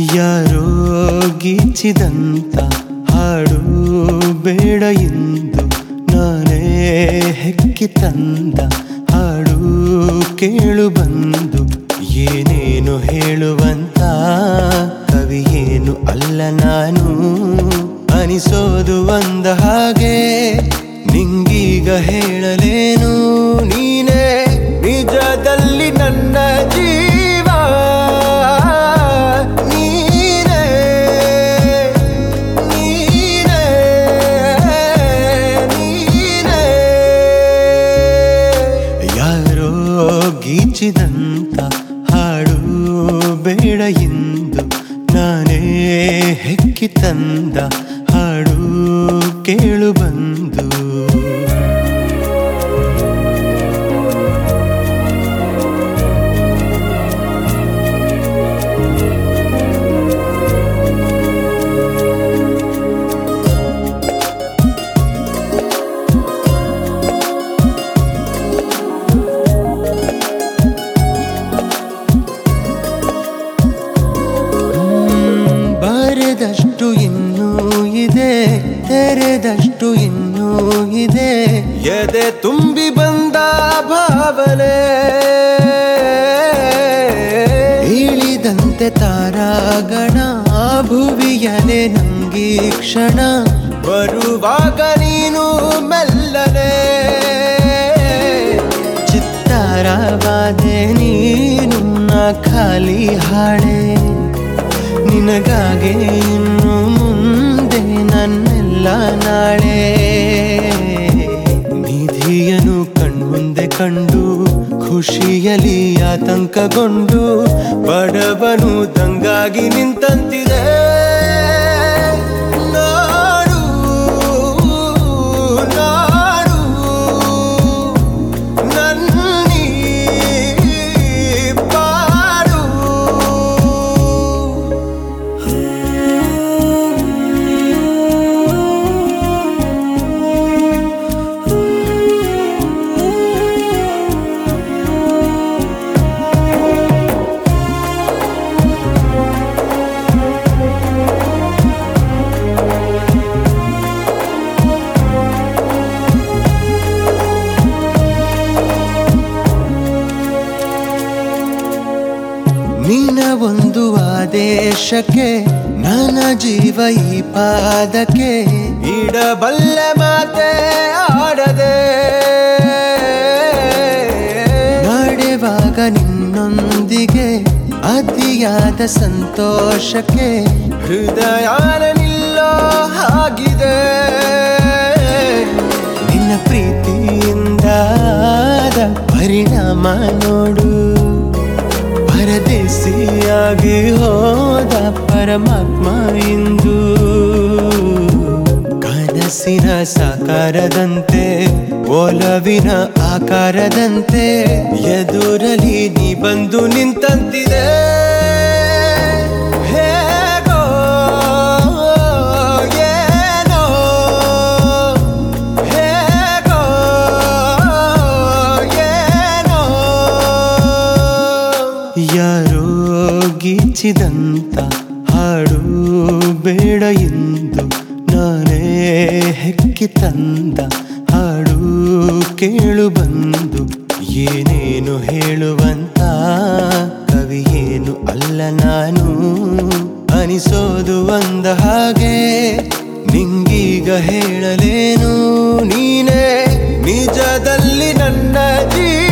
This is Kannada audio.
ಯಾರೋ ಗೀಚಿದಂತ ಹಾಡು ಬೇಡ ಎಂದು ನಾನೇ ಹೆಕ್ಕಿ ತಂದ ಹಾಡು ಕೇಳು ಬಂದು ಏನೇನು ಹೇಳುವಂತ ಕವಿಯೇನು ಅಲ್ಲ ನಾನು ಅನಿಸೋದು ಒಂದ ಹಾಗೆ ನಿಂಗೀಗ ಹೇಳಲೇನು ನೀನೇ ನಿಜದಲ್ಲಿ ನನ್ನ ಜೀವ ನೀನೇ ನೀನೇ ನೀನೇ ಯಾರೋ ಗೀಚಿದಂತ ಹಾಡು ಬೇಡ ಎಂದು ನಾನೇ ಹೆಕ್ಕಿ ತಂದ ಹಾಡು ಕೇಳು ಬಂದು ಬರೆದಷ್ಟು ಇನ್ನೂ ಇದೆ ತೆರೆದಷ್ಟು ಇನ್ನೂ ಇದೆ ಎದೆ ತುಂಬಿ ಬಂದ ಭಾವನೆ ಇಳಿದಂತೆ ತಾರಾಗಣ ಭುವಿಯಲೆ ನಂಗಿ ಕ್ಷಣ ಬರುವಾಗ ನೀನು ಮೆಲ್ಲನೆ ಚಿತ್ತಾರವಾದೆ ನೀನು ನಾ ಖಾಲಿ ಹಾಡೆ ನಿನಗಾಗೆ ಇನ್ನು ಮುಂದೆ ನನ್ನೆಲ್ಲ ನಾಳೆ ನಿಧಿಯನು ಕಣ್ಮುಂದೆ ಕಂಡು ಖುಷಿಯಲಿ ಆತಂಕಗೊಂಡು ಬಡವನು ದಂಗಾಗಿ ನಿಂತಂತಿದೆ ನಾಡು ನಾಡು ನನ್ನೀ ಪಾಡು ನಿನ್ನ ಒಂದು ಆದೇಶಕ್ಕೆ ನನ್ನ ಜೀವ ಈ ಪಾದಕ್ಕೆ ಇಡಬಲ್ಲೆ ಮಾತೆ ಆಡದೆ ನಡೆವಾಗ ನಿನ್ನೊಂದಿಗೆ ಅತಿಯಾದ ಸಂತೋಷಕ್ಕೆ ಹೃದಯಾನ ನಿಲ್ಲೋ ಹಾಗಿದೆ ನಿನ್ನ ಪ್ರೀತಿಯಿಂದ ಪರಿಣಾಮ ನೋಡು ಪರದೇಸಿಯಾಗಿ ಹೋದ ಪರಮಾತ್ಮ ಇಂದು ಕನಸಿನ ಸಾಕಾರದಂತೆ ಒಲವಿನ ಆಕಾರದಂತೆ ಎದುರಲಿ ನೀ ಬಂದು ನಿಂತಂತಿದೆ ಹೇಗೋ ಏನೋ ಹೇಗೋ ಏನೋ ಯಾರೋ ಗೀಚಿದಂತ ಹಾಡು ಬೇಡ ಎಂದು ನಾನೇ ಹೆಕ್ಕಿ ತಂದ ಹಾಡು ಕೇಳು ಬಂದು ಏನೇನು ಹೇಳುವಂತ ಕವಿಯೇನು ಅಲ್ಲ ನಾನು ಅನಿಸೋದು ಒಂದ ಹಾಗೆ ನಿಂಗೀಗ ಹೇಳಲೇನು ನೀನೇ ನಿಜದಲ್ಲಿ ನನ್ನ ಜೀವ